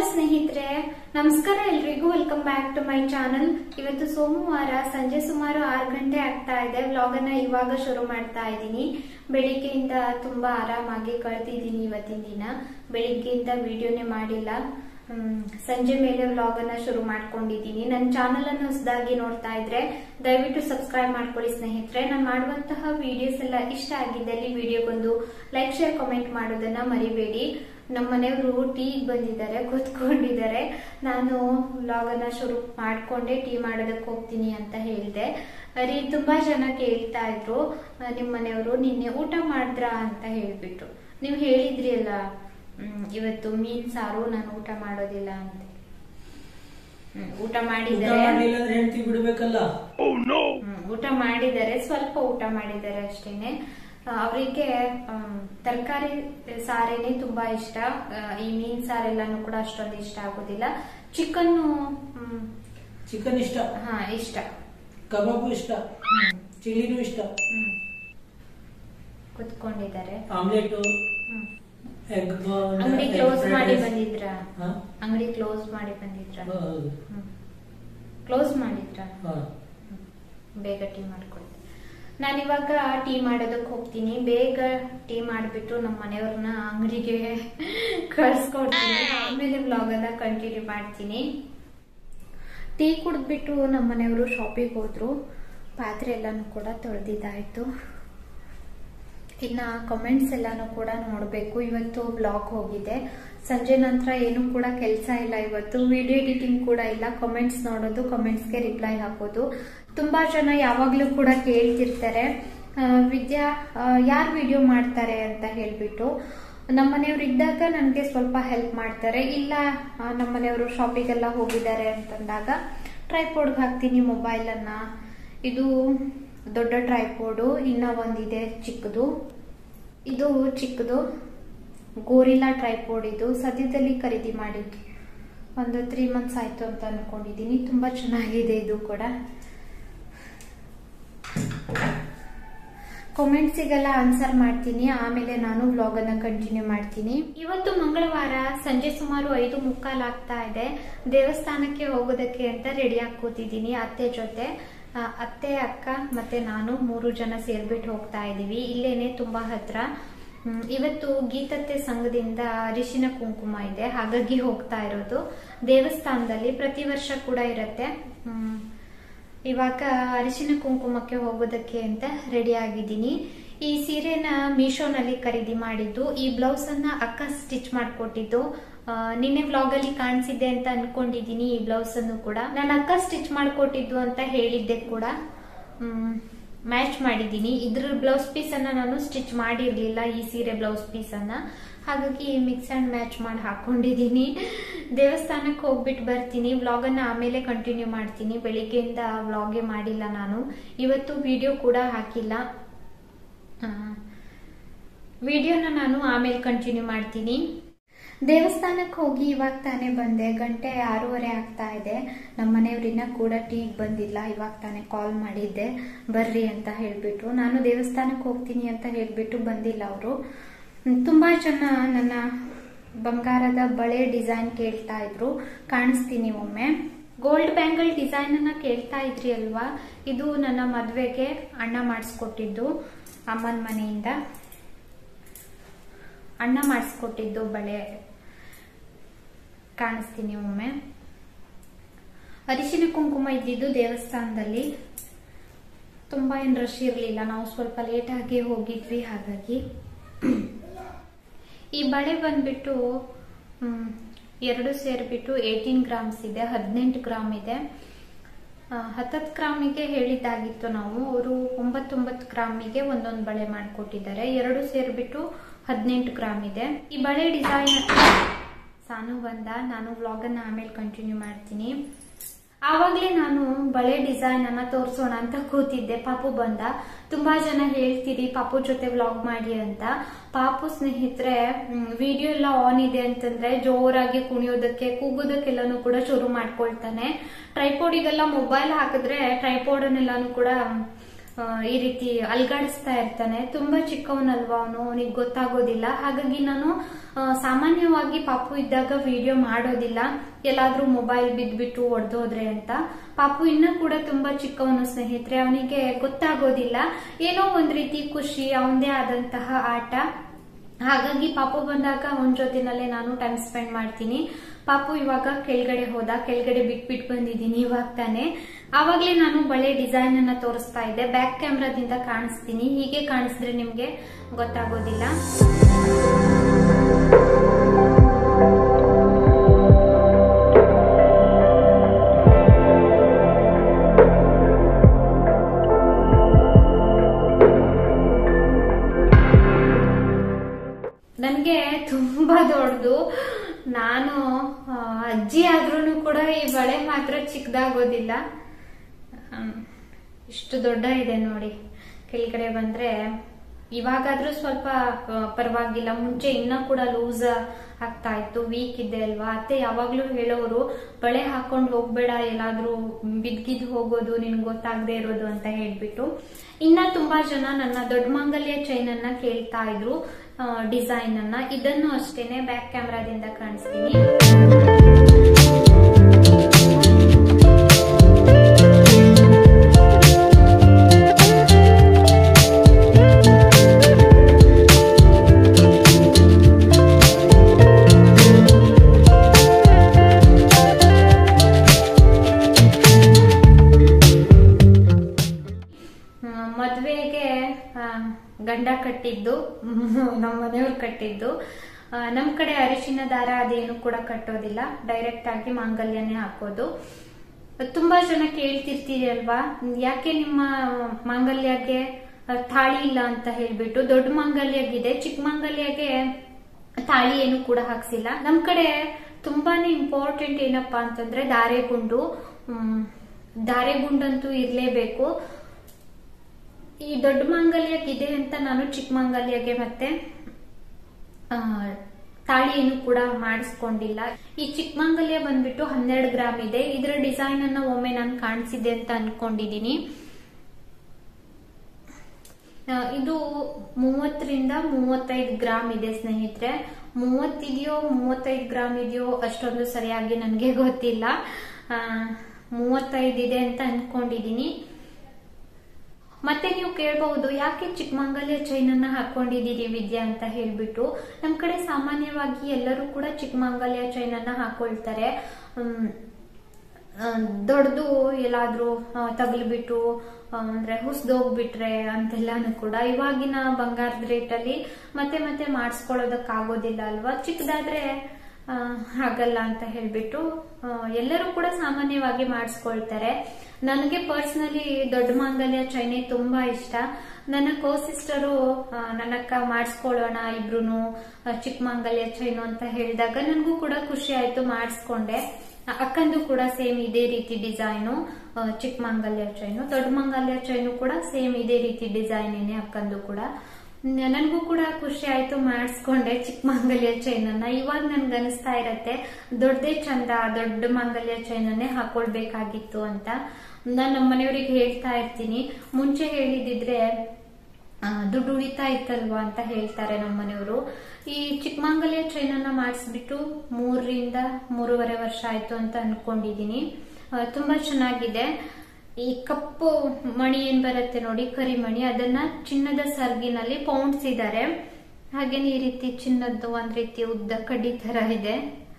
ಸ್ನೇಹಿತರೆ ನಮಸ್ಕಾರ ಎಲ್ರಿಗೂ welcome back to my channel ಇವತ್ತು ಸೋಮವಾರ ಸಂಜೆ ಸುಮಾರು ಆರು ಗಂಟೆ ಆಗ್ತಾ ಇದೆ ವ್ಲಾಗ್ ಅನ್ನ ಇವಾಗ ಶುರು ಮಾಡ್ತಾ ಇದ್ದೀನಿ ಬೆಳಿಗ್ಗೆಯಿಂದ ತುಂಬಾ ಆರಾಮಾಗಿ ಕಳೆದಿದ್ದೀನಿ ಇವತ್ತಿನ ದಿನ ಬೆಳಿಗ್ಗೆಯಿಂದ ವಿಡಿಯೋನೇ ಮಾಡಿಲ್ಲ ಹ್ಮ್, ಸಂಜೆ ಮೇಲೆ ವ್ಲಾಗ್ ಅನ್ನ ಶುರು ಮಾಡ್ಕೊಂಡಿದ್ದೀನಿ ನನ್ನ ಚಾನಲ್ ಅನ್ನು ಹೊಸದಾಗಿ ನೋಡ್ತಾ ಇದ್ರೆ ದಯವಿಟ್ಟು ಸಬ್ಸ್ಕ್ರೈಬ್ ಮಾಡ್ಕೊಳ್ಳಿ ಸ್ನೇಹಿತರೆ ನಾನು ಮಾಡುವಂತಹ ವಿಡಿಯೋಸ್ ಎಲ್ಲ ಇಷ್ಟ ಆಗಿದ್ದಲ್ಲಿ ವಿಡಿಯೋಗೊಂದು ಲೈಕ್ ಶೇರ್ ಕಾಮೆಂಟ್ ಮಾಡೋದನ್ನ ಮರಿಬೇಡಿ ನಮ್ಮ ಮನೆಯವರು ಟೀ ಬಂದಿದ್ದಾರೆ ಕೂತ್ಕೊಂಡಿದ್ದಾರೆ ನಾನು ವ್ಲಾಗ್ ಅನ್ನ ಶುರು ಮಾಡ್ಕೊಂಡೆ ಟೀ ಮಾಡೋದಕ್ಕೆ ಹೋಗ್ತೀನಿ ಅಂತ ಹೇಳಿದೆ ರೀ ತುಂಬಾ ಜನ ಕೇಳ್ತಾ ಇದ್ರು ಆ, ನಿಮ್ ಮನೆಯವರು ನಿನ್ನೆ ಊಟ ಮಾಡಿದ್ರಾ ಅಂತ ಹೇಳ್ಬಿಟ್ಟು ನೀವು ಹೇಳಿದ್ರಿ ಅಲ್ಲ ಹ್ಮ್, ಇವತ್ತು ಮೀನ್ ಸಾರು ನಾನು ಊಟ ಮಾಡೋದಿಲ್ಲ ಅಂತ ಹ್ಮ್, ಊಟ ಊಟ ಮಾಡಿದ್ದಾರೆ ಮಾಡ್ಲಿಲ್ಲ ಅಂದ್ರೆ ಹೆಂಡತಿ ಬಿಡ್ಬೇಕಲ್ಲ ಹ್ಮ್, ಊಟ ಮಾಡಿದ್ದಾರೆ ಸ್ವಲ್ಪ ಊಟ ಮಾಡಿದ್ದಾರೆ ಅಷ್ಟೇನೆ ಅವರಿಗೆ ತರಕಾರಿ ಸಾರೇನೆ ತುಂಬಾ ಇಷ್ಟ ಆ, ಈ ಮೀನ್ ಸಾರೆಲ್ಲಾನು ಕೂಡ ಅಷ್ಟೊಂದು ಇಷ್ಟ ಆಗೋದಿಲ್ಲ ಚಿಕನ್ ಚಿಕನ್ ಇಷ್ಟ ಹಾ ಇಷ್ಟ ಕಬಾಬು ಇಷ್ಟ ಹ್ಮ್, ಚಿಲ್ಲಿನೂ ಇಷ್ಟ ಹ್ಮ್. ಕುತ್ಕೊಂಡಿದ್ದಾರೆ ಆಮ್ಲೆಟ್ ಹ್ಮ್. ಎಗ್ ಅಂಗಡಿ ಕ್ಲೋಸ್ ಮಾಡಿ ಬಂದಿದ್ರ ಹಾ? ಅಂಗಡಿ ಕ್ಲೋಸ್ ಮಾಡಿ ಬಂದಿದ್ರ ಹೌದು ಕ್ಲೋಸ್ ಮಾಡಿದ್ರ ಹಾ. ಬೇಗ ಟೀ ಮಾಡ್ಕೊಳ್ತೀನಿ ನಾನು ಇವಾಗ ಟೀ ಮಾಡೋದಕ್ಕೆ ಹೋಗ್ತೀನಿ ಬೇಗ ಟೀ ಮಾಡಿಬಿಟ್ಟು ನಮ್ಮ ಮನೆಯವ್ರನ್ನ ಅಂಗಡಿಗೆ ಕಳ್ಸ್ಕೊಡ್ತೀನಿ ಆಮೇಲೆ ವ್ಲಾಗ್ ಅನ್ನ ಕಂಟಿನ್ಯೂ ಮಾಡ್ತೀನಿ ಟೀ ಕುಡಿದ್ಬಿಟ್ಟು ನಮ್ಮ ಮನೆಯವರು ಶಾಪಿಗೆ ಹೋದ್ರು ಪಾತ್ರೆ ಎಲ್ಲಾನು ಕೂಡ ತೊಳೆದಿದ್ದಾಯ್ತು ಇನ್ನ ಕಮೆಂಟ್ಸ್ ಎಲ್ಲಾನು ಕೂಡ ನೋಡಬೇಕು ಇವತ್ತು ಬ್ಲಾಗ್ ಹೋಗಿದೆ ಸಂಜೆ ನಂತರ ಏನು ಕೂಡ ಕೆಲಸ ಇಲ್ಲ ಇವತ್ತು ವಿಡಿಯೋ ಎಡಿಟಿಂಗ್ ಕೂಡ ಇಲ್ಲ ಕಮೆಂಟ್ಸ್ ನೋಡೋದು ಕಮೆಂಟ್ಸ್ಗೆ ರಿಪ್ಲೈ ಹಾಕೋದು ತುಂಬಾ ಜನ ಯಾವಾಗ್ಲೂ ಕೂಡ ಕೇಳ್ತಿರ್ತಾರೆ ಆ, ವಿದ್ಯಾ ಯಾರು ವಿಡಿಯೋ ಮಾಡ್ತಾರೆ ಅಂತ ಹೇಳ್ಬಿಟ್ಟು ನಮ್ಮ ಮನೆಯವ್ರು ಇದ್ದಾಗ ನನಗೆ ಸ್ವಲ್ಪ ಹೆಲ್ಪ್ ಮಾಡ್ತಾರೆ ಇಲ್ಲ ಆ, ನಮ್ಮ ಮನೆಯವರು ಶಾಪಿಗೆಲ್ಲ ಹೋಗಿದ್ದಾರೆ ಅಂತಂದಾಗ ಟ್ರೈಪೋಡ್ಗೆ ಹಾಕ್ತೀನಿ ಮೊಬೈಲ್ ಅನ್ನ ಇದು ದೊಡ್ಡ ಟ್ರೈಪೋಡು ಇನ್ನ ಒಂದಿದೆ ಚಿಕ್ಕದು ಇದು ಚಿಕ್ಕದು ಗೋರಿಲ್ಲಾ ಟ್ರೈಪೋಡ್ ಇದು ಸದ್ಯದಲ್ಲಿ ಖರೀದಿ ಮಾಡಿ ಒಂದು ತ್ರೀ ಮಂತ್ಸ್ ಆಯ್ತು ಅಂತ ಅನ್ಕೊಂಡಿದೀನಿ ತುಂಬಾ ಚೆನ್ನಾಗಿದೆ ಇದು ಕೂಡ ಕಾಮೆಂಟ್ಸಿಗೆಲ್ಲ ಆನ್ಸರ್ ಮಾಡ್ತೀನಿ ಆಮೇಲೆ ನಾನು ವ್ಲಾಗ್ ಅನ್ನ ಕಂಟಿನ್ಯೂ ಮಾಡ್ತೀನಿ ಇವತ್ತು ಮಂಗಳವಾರ ಸಂಜೆ ಸುಮಾರು ಐದು ಮುಕ್ಕಾಲ್ ಆಗ್ತಾ ಇದೆ ದೇವಸ್ಥಾನಕ್ಕೆ ಹೋಗೋದಕ್ಕೆ ಅಂತ ರೆಡಿ ಆಗಿ ಕೂತಿದ್ದೀನಿ ಅತ್ತೆ ಜೊತೆ ಆ, ಅತ್ತೆ ಅಕ್ಕ ಮತ್ತೆ ನಾನು ಮೂರು ಜನ ಸೇರ್ಬಿಟ್ಟು ಹೋಗ್ತಾ ಇದೀವಿ ಇಲ್ಲೇನೆ ತುಂಬಾ ಹತ್ರ ಹ್ಮ್, ಇವತ್ತು ಗೀತತ್ತೆ ಸಂಘದಿಂದ ಅರಿಶಿನ ಕುಂಕುಮ ಇದೆ ಹಾಗಾಗಿ ಹೋಗ್ತಾ ಇರೋದು ದೇವಸ್ಥಾನದಲ್ಲಿ ಪ್ರತಿ ವರ್ಷ ಕೂಡ ಇರತ್ತೆ ಹ್ಮ್, ಇವಾಗ ಅರಿಶಿನ ಕುಂಕುಮಕ್ಕೆ ಹೋಗೋದಕ್ಕೆ ಅಂತ ರೆಡಿ ಆಗಿದ್ದೀನಿ ಈ ಸೀರೆನ ಮೀಶೋನಲ್ಲಿ ಖರೀದಿ ಮಾಡಿದ್ದು ಈ ಬ್ಲೌಸ್ ಅನ್ನ ಅಕ್ಕ ಸ್ಟಿಚ್ ಮಾಡಿಕೊಟ್ಟಿದ್ದು ನಿನ್ನೆ ವ್ಲಾಗ್ ಅಲ್ಲಿ ಕಾಣಿಸಿದ್ದೆ ಅಂತ ಅನ್ಕೊಂಡಿದೀನಿ ಈ ಬ್ಲೌಸ್ ಅನ್ನು ಕೂಡ ನನ್ನ ಅಕ್ಕ ಸ್ಟಿಚ್ ಮಾಡಿಕೊಟ್ಟಿದ್ದು ಅಂತ ಹೇಳಿದ್ದೆ ಕೂಡ ಮ್ಯಾಚ್ ಮಾಡಿದ್ದೀನಿ ಇದ್ರ ಬ್ಲೌಸ್ ಪೀಸ್ ಅನ್ನ ನಾನು ಸ್ಟಿಚ್ ಮಾಡಿರ್ಲಿಲ್ಲ ಈ ಸೀರೆ ಬ್ಲೌಸ್ ಪೀಸ್ ಅನ್ನ ಹಾಗಾಗಿ ಮಿಕ್ಸ್ ಅಂಡ್ ಮ್ಯಾಚ್ ಮಾಡಿ ಹಾಕೊಂಡಿದ್ದೀನಿ ದೇವಸ್ಥಾನಕ್ಕೆ ಹೋಗ್ಬಿಟ್ಟು ಬರ್ತೀನಿ ವ್ಲಾಗ್ ಅನ್ನ ಆಮೇಲೆ ಕಂಟಿನ್ಯೂ ಮಾಡ್ತೀನಿ ಬೆಳಿಗ್ಗೆಯಿಂದ ವ್ಲಾಗೇ ಮಾಡಿಲ್ಲ ನಾನು ಇವತ್ತು ವಿಡಿಯೋ ಕೂಡ ಹಾಕಿಲ್ಲ ವಿಡಿಯೋನ ನಾನು ಆಮೇಲೆ ಕಂಟಿನ್ಯೂ ಮಾಡ್ತೀನಿ ದೇವಸ್ಥಾನಕ್ಕೆ ಹೋಗಿ ಇವಾಗ ತಾನೇ ಬಂದೆ ಗಂಟೆ ಆರೂವರೆ ಆಗ್ತಾ ಇದೆ ನಮ್ಮ ಮನೆಯವ್ರಿನ್ನ ಕೂಡ ಟೀಗೆ ಬಂದಿಲ್ಲ ಇವಾಗ ತಾನೇ ಕಾಲ್ ಮಾಡಿದ್ದೆ ಬರ್ರಿ ಅಂತ ಹೇಳ್ಬಿಟ್ಟು ನಾನು ದೇವಸ್ಥಾನಕ್ಕೆ ಹೋಗ್ತೀನಿ ಅಂತ ಹೇಳ್ಬಿಟ್ಟು ಬಂದಿಲ್ಲ ಅವರು ತುಂಬಾ ಜನ ನನ್ನ ಬಂಗಾರದ ಬಳೆ ಡಿಸೈನ್ ಕೇಳ್ತಾ ಇದ್ರು ಕಾಣಿಸ್ತೀನಿ ಒಮ್ಮೆ ಗೋಲ್ಡ್ ಬ್ಯಾಂಗಲ್ ಡಿಸೈನ್ ಅನ್ನ ಕೇಳ್ತಾ ಇದ್ರಿ ಅಲ್ವಾ ಇದು ನನ್ನ ಮದ್ವೆಗೆ ಅಣ್ಣ ಮಾಡಿಸ್ಕೊಟ್ಟಿದ್ದು ಅಮ್ಮನ ಮನೆಯಿಂದ ಅಣ್ಣ ಮಾಡಿಸ್ಕೊಟ್ಟಿದ್ದು ಬಳೆ ಕಾಣಿಸ್ತೀನಿ ಒಮ್ಮೆ ಅರಿಶಿನ ಕುಂಕುಮ ಇದ್ದಿದ್ದು ದೇವಸ್ಥಾನದಲ್ಲಿ ತುಂಬಾ ಏನ್ ರಶ್ ಇರಲಿಲ್ಲ ನಾವು ಸ್ವಲ್ಪ ಲೇಟ್ ಆಗಿ ಹೋಗಿದ್ವಿ ಹಾಗಾಗಿ ಈ ಬಳೆ ಬಂದ್ಬಿಟ್ಟು ಹ್ಮ್, ಎರಡು ಸೇರ್ಬಿಟ್ಟು ಏಯ್ಟೀನ್ ಗ್ರಾಮ್ಸ್ ಇದೆ ಹದಿನೆಂಟು ಗ್ರಾಮ್ ಇದೆ ಹತ್ತತ್ತು ಗ್ರಾಮಿಗೆ ಹೇಳಿದ್ದಾಗಿತ್ತು ನಾವು ಅವರು ಒಂಬತ್ತೊಂಬತ್ತು ಗ್ರಾಮಿಗೆ ಒಂದೊಂದು ಬಳೆ ಮಾಡಿಕೊಟ್ಟಿದ್ದಾರೆ ಎರಡು ಸೇರ್ಬಿಟ್ಟು ಹದಿನೆಂಟು ಗ್ರಾಮ್ ಇದೆ ಈ ಬಳೆ ಡಿಸೈನ್ ಸಾನು ಬಂದ ನಾನು ವ್ಲಾಗ್ ಅನ್ನ ಆಮೇಲೆ ಕಂಟಿನ್ಯೂ ಮಾಡ್ತೀನಿ ಆವಾಗ್ಲೇ ನಾನು ಬಳೆ ಡಿಸೈನ್ ಅನ್ನ ತೋರ್ಸೋಣ ಅಂತ ಕೂತಿದ್ದೆ ಪಾಪು ಬಂದ ತುಂಬಾ ಜನ ಹೇಳ್ತೀರಿ ಪಾಪು ಜೊತೆ ವ್ಲಾಗ್ ಮಾಡಿ ಅಂತ ಪಾಪು ಸ್ನೇಹಿತರೆ ವಿಡಿಯೋ ಎಲ್ಲ ಆನ್ ಇದೆ ಅಂತಂದ್ರೆ ಜೋರಾಗಿ ಕುಣಿಯೋದಕ್ಕೆ ಕೂಗೋದಕ್ಕೆಲ್ಲಾನು ಕೂಡ ಶುರು ಮಾಡ್ಕೊಳ್ತಾನೆ ಟ್ರೈಪೋಡಿಗೆಲ್ಲ ಮೊಬೈಲ್ ಹಾಕಿದ್ರೆ ಟ್ರೈಪೋಡನ್ನೆಲ್ಲಾನು ಕೂಡ ಆ, ಈ ರೀತಿ ಅಲ್ಗಾಡಿಸ್ತಾ ಇರ್ತಾನೆ ತುಂಬಾ ಚಿಕ್ಕವನಲ್ವಾ ಅವನು ಅವನಿಗೆ ಗೊತ್ತಾಗೋದಿಲ್ಲ ಹಾಗಾಗಿ ನಾನು ಆ, ಸಾಮಾನ್ಯವಾಗಿ ಪಾಪು ಇದ್ದಾಗ ವಿಡಿಯೋ ಮಾಡೋದಿಲ್ಲ ಎಲ್ಲಾದ್ರೂ ಮೊಬೈಲ್ ಬಿದ್ಬಿಟ್ಟು ಒಡೆದೋದ್ರೆ ಅಂತ ಪಾಪು ಇನ್ನ ಕೂಡ ತುಂಬಾ ಚಿಕ್ಕವನು ಸ್ನೇಹಿತರೆ ಅವನಿಗೆ ಗೊತ್ತಾಗೋದಿಲ್ಲ ಏನೋ ಒಂದ್ ರೀತಿ ಖುಷಿ ಅವನದೇ ಆದಂತಹ ಆಟ ಹಾಗಾಗಿ ಪಾಪು ಬಂದಾಗ ಅವನ ಜೊತೆನಲ್ಲೇ ನಾನು ಟೈಮ್ ಸ್ಪೆಂಡ್ ಮಾಡ್ತೀನಿ ಪಾಪು ಇವಾಗ ಕೆಳಗಡೆ ಹೋದ ಕೆಳಗಡೆ ಬಿಟ್ಬಿಟ್ಟು ಬಂದಿದ್ದೀನಿ ಇವಾಗ ತಾನೆ ಆವಾಗ್ಲೇ ನಾನು ಬಳೆ ಡಿಸೈನ್ ಅನ್ನ ತೋರಿಸ್ತಾ ಇದ್ದೆ ಬ್ಯಾಕ್ ಕ್ಯಾಮ್ರಾದಿಂದ ಕಾಣಿಸ್ತೀನಿ ಹೀಗೆ ಕಾಣಿಸಿದ್ರೆ ನಿಮ್ಗೆ ಗೊತ್ತಾಗೋದಿಲ್ಲ ನನ್ಗೆ ತುಂಬಾ ದೊಡ್ಡದು ನಾನು ಆ, ಅಜ್ಜಿ ಆದ್ರೂ ಕೂಡ ಈ ಬಳೆ ಮಾತ್ರ ಚಿಕ್ಕದಾಗೋದಿಲ್ಲ ಹ್ಮ್. ಇಷ್ಟು ದೊಡ್ಡ ಇದೆ ನೋಡಿ ಕೆಳಗಡೆ ಬಂದ್ರೆ ಇವಾಗಾದ್ರೂ ಸ್ವಲ್ಪ ಆ, ಪರವಾಗಿಲ್ಲ ಮುಂಚೆ ಇನ್ನ ಕೂಡ ಲೂಸ್ ಆಗ್ತಾ ಇತ್ತು ವೀಕ್ ಇದೆ ಅಲ್ವಾ ಅತ್ತೆ ಯಾವಾಗ್ಲೂ ಹೇಳೋರು ಬಳೆ ಹಾಕೊಂಡು ಹೋಗ್ಬೇಡ ಎಲ್ಲಾದ್ರೂ ಬಿದ್ಗಿದ್ ಹೋಗೋದು ನಿನ್ಗೆ ಗೊತ್ತಾಗದೆ ಇರೋದು ಅಂತ ಹೇಳ್ಬಿಟ್ಟು ಇನ್ನ ತುಂಬಾ ಜನ ನನ್ನ ದೊಡ್ಡ ಮಾಂಗಲ್ಯ ಚೈನ್ ಅನ್ನ ಕೇಳ್ತಾ ಇದ್ರು ಡಿಸೈನ್ ಅನ್ನ ಇದನ್ನು ಅಷ್ಟೇನೆ ಬ್ಯಾಕ್ ಕ್ಯಾಮ್ರಾದಿಂದ ಕಾಣಿಸ್ತೀನಿ ಹ್ಮ್, ಮದ್ವೆಗೆ ಆ, ಗಂಡ ಕಟ್ಟಿದ್ದು ನಮ್ಮ ಮನೆಯವ್ರು ಕಟ್ಟಿದ್ದು ಆ, ನಮ್ ಕಡೆ ಅರಿಶಿನ ದಾರ ಅದೇನು ಕೂಡ ಕಟ್ಟೋದಿಲ್ಲ ಡೈರೆಕ್ಟ್ ಆಗಿ ಮಾಂಗಲ್ಯನೇ ಹಾಕೋದು ತುಂಬಾ ಜನ ಕೇಳ್ತಿರ್ತೀರಿ ಅಲ್ವಾ ಯಾಕೆ ನಿಮ್ಮ ಮಾಂಗಲ್ಯಗೆ ಆ, ತಾಳಿ ಇಲ್ಲ ಅಂತ ಹೇಳ್ಬಿಟ್ಟು ದೊಡ್ಡ ಮಾಂಗಲ್ಯಗಿದೆ ಚಿಕ್ಕ ಮಾಂಗಲ್ಯಗೆ ತಾಳಿ ಏನು ಕೂಡ ಹಾಕ್ಸಿಲ್ಲ ನಮ್ ಕಡೆ ತುಂಬಾನೇ ಇಂಪಾರ್ಟೆಂಟ್ ಏನಪ್ಪಾ ಅಂತಂದ್ರೆ ದಾರೆಗುಂಡು ಹ್ಮ್, ದಾರೆಗುಂಡಂತೂ ಇರ್ಲೇಬೇಕು ಈ ದೊಡ್ಡ ಮಾಂಗಲ್ಯಕ್ಕಿದೆ ಅಂತ ನಾನು ಚಿಕ್ಕ ಮಾಂಗಲ್ಯಗೆ ಮತ್ತೆ ಆ, ತಾಳಿಯನ್ನು ಕೂಡ ಮಾಡಿಸ್ಕೊಂಡಿಲ್ಲ ಈ ಚಿಕ್ಕ ಮಾಂಗಲ್ಯ ಬಂದ್ಬಿಟ್ಟು ಹನ್ನೆರಡು ಗ್ರಾಮ್ ಇದೆ ಇದರ ಡಿಸೈನ್ ಅನ್ನ ಒಮ್ಮೆ ನಾನು ಕಾಣಿಸಿದ್ದೆ ಅಂತ ಅನ್ಕೊಂಡಿದೀನಿ ಆ, ಇದು ಮೂವತ್ತರಿಂದ ಮೂವತ್ತೈದು ಗ್ರಾಮ್ ಇದೆ ಸ್ನೇಹಿತರೆ ಮೂವತ್ತಿದೆಯೋ ಮೂವತ್ತೈದು ಗ್ರಾಮ್ ಇದೆಯೋ ಅಷ್ಟೊಂದು ಸರಿಯಾಗಿ ನನಗೆ ಗೊತ್ತಿಲ್ಲ ಆ, ಮೂವತ್ತೈದು ಇದೆ ಅಂತ ಅನ್ಕೊಂಡಿದೀನಿ ಮತ್ತೆ ನೀವು ಕೇಳಬಹುದು ಯಾಕೆ ಚಿಕ್ಕಮಂಗಲ್ಯ ಚೈನ್ ಅನ್ನ ಹಾಕೊಂಡಿದ್ದೀರಿ ವಿದ್ಯಾ ಅಂತ ಹೇಳ್ಬಿಟ್ಟು ನಮ್ ಕಡೆ ಸಾಮಾನ್ಯವಾಗಿ ಎಲ್ಲರೂ ಕೂಡ ಚಿಕ್ಕಮಂಗಲ್ಯ ಚೈನ್ ಅನ್ನ ಹಾಕೊಳ್ತಾರೆ ಹ್ಮ್, ಆ, ದೊಡ್ಡದು ಎಲ್ಲಾದ್ರೂ ಆ, ತಗಲ್ಬಿಟ್ಟು ಆ, ಅಂದ್ರೆ ಹುಸ್ದೋಗ್ಬಿಟ್ರೆ ಅಂತೆಲ್ಲಾನು ಕೂಡ ಇವಾಗಿನ ಬಂಗಾರದ ರೇಟಲ್ಲಿ ಮತ್ತೆ ಮತ್ತೆ ಮಾಡಿಸ್ಕೊಳ್ಳೋದಕ್ಕಾಗೋದಿಲ್ಲ ಅಲ್ವಾ ಚಿಕ್ಕದಾದ್ರೆ ಆ, ಆಗಲ್ಲ ಅಂತ ಹೇಳ್ಬಿಟ್ಟು ಆ, ಎಲ್ಲರೂ ಕೂಡ ಸಾಮಾನ್ಯವಾಗಿ ಮಾಡಿಸ್ಕೊಳ್ತಾರೆ ನನಗೆ ಪರ್ಸನಲಿ ದೊಡ್ಡ ಮಾಂಗಲ್ಯ ಚೈನೆ ತುಂಬಾ ಇಷ್ಟ ನನ್ನ ಕೋ ಸಿಸ್ಟರು ನನ್ನ ಅಕ್ಕ ಮಾಡಿಸ್ಕೊಳ್ಳೋಣ ಇಬ್ರು ಚಿಕ್ಕ ಮಾಂಗಲ್ಯ ಚೈನು ಅಂತ ಹೇಳಿದಾಗ ನನಗೂ ಕೂಡ ಖುಷಿ ಆಯ್ತು ಮಾಡಿಸ್ಕೊಂಡೆ ಅಕ್ಕಂದು ಕೂಡ ಸೇಮ್ ಇದೇ ರೀತಿ ಡಿಸೈನು ಚಿಕ್ಕ ಮಾಂಗಲ್ಯ ಚೈನು ದೊಡ್ಡ ಮಾಂಗಲ್ಯ ಚೈನು ಕೂಡ ಸೇಮ್ ಇದೇ ರೀತಿ ಡಿಸೈನ್ ಏನೇ ಅಕ್ಕಂದು ಕೂಡ ನನಗೂ ಕೂಡ ಖುಷಿ ಆಯ್ತು ಮಾಡಿಸ್ಕೊಂಡೆ ಚಿಕ್ಕ ಮಾಂಗಲ್ಯ ಚೈನ್ ಅನ್ನ ಇವಾಗ ನನ್ಗೆ ಅನಿಸ್ತಾ ಇರತ್ತೆ ದೊಡ್ಡದೇ ಚಂದ ದೊಡ್ಡ ಮಾಂಗಲ್ಯ ಚೈನ್ ಅನ್ನೇ ಹಾಕೊಳ್ಬೇಕಾಗಿತ್ತು ಅಂತ ನಾನು ನಮ್ಮ ಮನೆಯವ್ರಿಗೆ ಹೇಳ್ತಾ ಇರ್ತೀನಿ ಮುಂಚೆ ಹೇಳಿದಿದ್ರೆ ಆ, ದುಡ್ಡು ಉಳಿತಾ ಇತ್ತಲ್ವಾ ಅಂತ ಹೇಳ್ತಾರೆ ನಮ್ಮ ಮನೆಯವರು ಈ ಚಿಕ್ಕಮಂಗಲ್ಯ ಚೈನ್ ಅನ್ನ ಮಾಡಿಸ್ಬಿಟ್ಟು ಮೂರರಿಂದ ಮೂರುವರೆ ವರ್ಷ ಆಯ್ತು ಅಂತ ಅನ್ಕೊಂಡಿದೀನಿ ಆ, ತುಂಬಾ ಚೆನ್ನಾಗಿದೆ ಈ ಕಪ್ಪು ಮಣಿ ಏನ್ ಬರುತ್ತೆ ನೋಡಿ ಕರಿಮಣಿ ಅದನ್ನ ಚಿನ್ನದ ಸರ್ಗಿನಲ್ಲಿ ಪೌಂಡ್ಸಿದ್ದಾರೆ ಹಾಗೇನೆ ಈ ರೀತಿ ಚಿನ್ನದ್ದು ಒಂದ್ ರೀತಿ ಉದ್ದ ಕಡ್ಡಿ ತರ ಇದೆ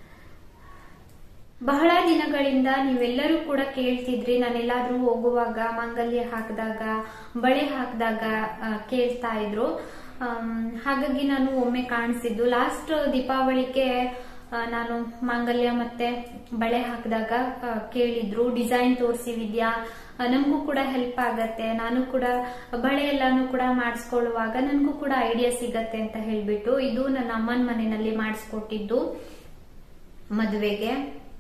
ಬಹಳ ದಿನಗಳಿಂದ ನೀವೆಲ್ಲರೂ ಕೂಡ ಕೇಳ್ತಿದ್ರಿ ನಾನೆಲ್ಲಾದ್ರೂ ಹೋಗುವಾಗ ಮಾಂಗಲ್ಯ ಹಾಕಿದಾಗ ಬಳೆ ಹಾಕಿದಾಗ ಕೇಳ್ತಾ ಇದ್ರು ಆಮ್, ಹಾಗಾಗಿ ನಾನು ಒಮ್ಮೆ ಕಾಣಿಸಿದ್ದು ಲಾಸ್ಟ್ ದೀಪಾವಳಿಗೆ ಆ, ನಾನು ಮಾಂಗಲ್ಯ ಮತ್ತೆ ಬಳೆ ಹಾಕಿದಾಗ ಕೇಳಿದ್ರು ಡಿಸೈನ್ ತೋರಿಸಿ ವಿದ್ಯಾ ಆ, ನಮಗೂ ಕೂಡ ಹೆಲ್ಪ್ ಆಗತ್ತೆ ನಾನು ಕೂಡ ಬಳೆ ಎಲ್ಲಾನು ಕೂಡ ಮಾಡಿಸ್ಕೊಳ್ಳುವಾಗ ನನಗೂ ಕೂಡ ಐಡಿಯಾ ಸಿಗತ್ತೆ ಅಂತ ಹೇಳ್ಬಿಟ್ಟು ಇದು ನನ್ನ ಅಮ್ಮನ ಮನೆಯಲ್ಲಿ ಮಾಡಿಸ್ಕೊಟ್ಟಿದ್ದು ಮದುವೆಗೆ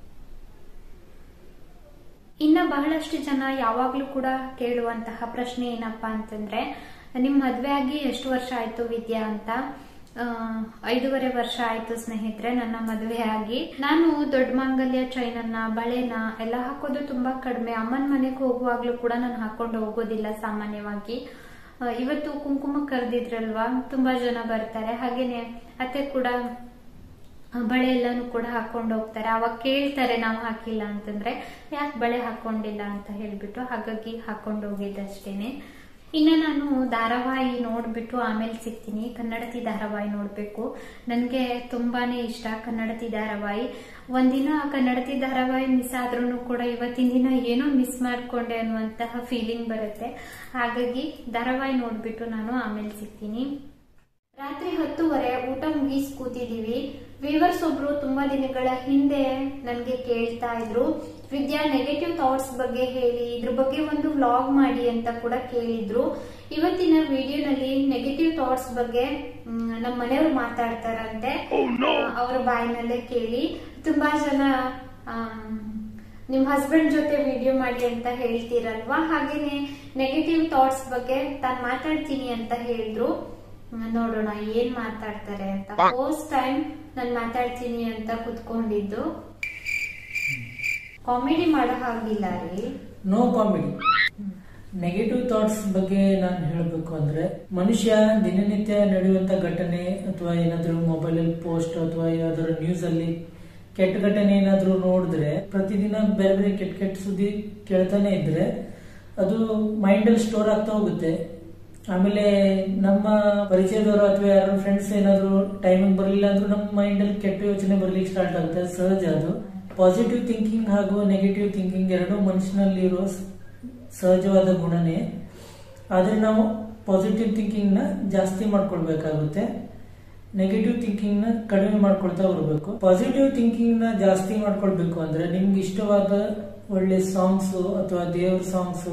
ಇನ್ನ ಬಹಳಷ್ಟು ಜನ ಯಾವಾಗ್ಲೂ ಕೂಡ ಕೇಳುವಂತಹ ಪ್ರಶ್ನೆ ಏನಪ್ಪಾ ಅಂತಂದ್ರೆ ನಿಮ್ ಮದ್ವೆ ಆಗಿ ಎಷ್ಟು ವರ್ಷ ಆಯ್ತು ವಿದ್ಯಾ ಅಂತ ಆ, ಐದೂವರೆ ವರ್ಷ ಆಯ್ತು ಸ್ನೇಹಿತರೆ ನನ್ನ ಮದುವೆ ಆಗಿ ನಾನು ದೊಡ್ಡ ಮಾಂಗಲ್ಯ ಚೈನನ್ನ ಬಳೆನ ಎಲ್ಲ ಹಾಕೋದು ತುಂಬಾ ಕಡಿಮೆ ಅಮ್ಮನ ಮನೆಗೆ ಹೋಗುವಾಗ್ಲೂ ಕೂಡ ನಾನು ಹಾಕೊಂಡು ಹೋಗೋದಿಲ್ಲ ಸಾಮಾನ್ಯವಾಗಿ ಆ, ಇವತ್ತು ಕುಂಕುಮ ಕರೆದಿದ್ರಲ್ವಾ ತುಂಬಾ ಜನ ಬರ್ತಾರೆ ಹಾಗೇನೆ ಅತ್ತೆ ಕೂಡ ಆ, ಬಳೆ ಎಲ್ಲಾನು ಕೂಡ ಹಾಕೊಂಡು ಹೋಗ್ತಾರೆ ಅವಾಗ ಕೇಳ್ತಾರೆ ನಾವು ಹಾಕಿಲ್ಲ ಅಂತಂದ್ರೆ ಯಾಕೆ ಬಳೆ ಹಾಕೊಂಡಿಲ್ಲ ಅಂತ ಹೇಳ್ಬಿಟ್ಟು ಹಾಗಾಗಿ ಹಾಕೊಂಡು ಹೋಗಿದ್ದಷ್ಟೇನೆ ಇನ್ನ ನಾನು ಧಾರಾವಾಹಿ ನೋಡ್ಬಿಟ್ಟು ಆಮೇಲೆ ಸಿಗ್ತೀನಿ ಕನ್ನಡತಿ ಧಾರಾವಾಹಿ ನೋಡ್ಬೇಕು ನನ್ಗೆ ತುಂಬಾನೇ ಇಷ್ಟ ಕನ್ನಡತಿ ಧಾರಾವಾಹಿ ಒಂದಿನ ಕನ್ನಡತಿ ಧಾರಾವಾಹಿ ಮಿಸ್ ಆದ್ರೂ ಕೂಡ ಇವತ್ತಿನ ದಿನ ಏನೋ ಮಿಸ್ ಮಾಡ್ಕೊಂಡೆ ಅನ್ನುವಂತಹ ಫೀಲಿಂಗ್ ಬರುತ್ತೆ ಹಾಗಾಗಿ ಧಾರಾವಾಹಿ ನೋಡ್ಬಿಟ್ಟು ನಾನು ಆಮೇಲೆ ಸಿಗ್ತೀನಿ ರಾತ್ರಿ ಹತ್ತುವರೆ ಊಟ ಮುಗಿಸ್ ಕೂತಿದೀವಿ ವಿವರ್ಸ್ ಒಬ್ರು ತುಂಬಾ ದಿನಗಳ ಹಿಂದೆ ನನ್ಗೆ ಕೇಳ್ತಾ ಇದ್ರು ವಿದ್ಯಾ ನೆಗೆಟಿವ್ ಥಾಟ್ಸ್ ಬಗ್ಗೆ ಹೇಳಿ ಇದ್ರ ಬಗ್ಗೆ ಒಂದು ವ್ಲಾಗ್ ಮಾಡಿ ಅಂತ ಕೂಡ ಕೇಳಿದ್ರು ಇವತ್ತಿನ ವಿಡಿಯೋನಲ್ಲಿ ನೆಗೆಟಿವ್ ಥಾಟ್ಸ್ ಬಗ್ಗೆ ಮ್, ನಮ್ಮ ಮನೆಯವರು ಮಾತಾಡ್ತಾರಂತೆ ಆ, ಅವರ ಬಾಯಿನಲ್ಲೇ ಕೇಳಿ ತುಂಬಾ ಜನ ಆಮ್, ನಿಮ್ ಹಸ್ಬೆಂಡ್ ಜೊತೆ ವಿಡಿಯೋ ಮಾಡಿ ಅಂತ ಹೇಳ್ತೀರಲ್ವಾ ಹಾಗೇನೆ ನೆಗೆಟಿವ್ ಥಾಟ್ಸ್ ಬಗ್ಗೆ ತಾನು ಮಾತಾಡ್ತೀನಿ ಅಂತ ಹೇಳಿದ್ರು ಹ್ಮ್, ನೋಡೋಣ ಏನ್ ಮಾತಾಡ್ತಾರೆ ಅಂತ ಫಸ್ಟ್ ಟೈಮ್ ನಾನು ಮಾತಾಡ್ತೀನಿ ಅಂತ ಕುತ್ಕೊಂಡಿದ್ದು ಕಾಮಿಡಿ ಮಾಡೋ ಹಾಗಿಲ್ಲ ರೀ ನೋ ಕಾಮಿಡಿ ನೆಗೆಟಿವ್ ಥಾಟ್ಸ್ ಬಗ್ಗೆ ನಾನು ಹೇಳಬೇಕು ಅಂದ್ರೆ ಮನುಷ್ಯ ದಿನನಿತ್ಯ ನಡೆಯುವಂತ ಘಟನೆ ಅಥವಾ ಏನಾದ್ರೂ ಮೊಬೈಲ್ ಅಲ್ಲಿ ಪೋಸ್ಟ್ ಅಥವಾ ಯಾವ್ದಾದ್ರು ನ್ಯೂಸ್ ಅಲ್ಲಿ ಕೆಟ್ಟ ಘಟನೆ ಏನಾದ್ರೂ ನೋಡಿದ್ರೆ ಪ್ರತಿದಿನ ಬೇರೆ ಬೇರೆ ಕೆಟ್ಟ ಕೆಟ್ಟ ಸುದ್ದಿ ಕೇಳ್ತಾನೆ ಇದ್ರೆ ಅದು ಮೈಂಡ್ ಅಲ್ಲಿ ಸ್ಟೋರ್ ಆಗ್ತಾ ಹೋಗುತ್ತೆ ಆಮೇಲೆ ನಮ್ಮ ಪರಿಚಯದವರು ಅಥವಾ ಯಾರು ಫ್ರೆಂಡ್ಸ್ ಏನಾದ್ರು ಟೈಮಿಂಗ್ ಬರಲಿಲ್ಲ ಅಂದ್ರೂ ನಮ್ಮ ಮೈಂಡ್ ಅಲ್ಲಿ ಕೆಟ್ಟ ಯೋಚನೆ ಬರ್ಲಿಕ್ಕೆ ಸ್ಟಾರ್ಟ್ ಆಗುತ್ತೆ ಅದು ಸಹಜ ಅದು ಪಾಸಿಟಿವ್ ಥಿಂಕಿಂಗ್ ಹಾಗೂ ನೆಗೆಟಿವ್ ಥಿಂಕಿಂಗ್ ಎರಡೂ ಮನುಷ್ಯನಲ್ಲಿ ಇರೋ ಸ- ಸಹಜವಾದ ಗುಣನೇ ಆದ್ರೆ ನಾವು ಪಾಸಿಟಿವ್ ಥಿಂಕಿಂಗ್ ನ ಜಾಸ್ತಿ ಮಾಡ್ಕೊಳ್ಬೇಕಾಗುತ್ತೆ ನೆಗೆಟಿವ್ ಥಿಂಕಿಂಗ್ ನ ಕಡಿಮೆ ಮಾಡ್ಕೊಳ್ತಾ ಬರಬೇಕು ಪಾಸಿಟಿವ್ ಥಿಂಕಿಂಗ್ ನ ಜಾಸ್ತಿ ಮಾಡ್ಕೊಳ್ಬೇಕು ಅಂದ್ರೆ ನಿಮ್ಗೆ ಇಷ್ಟವಾದ ಒಳ್ಳೆ ಸಾಂಗ್ಸ್ ಅಥವಾ ದೇವ್ರ ಸಾಂಗ್ಸ್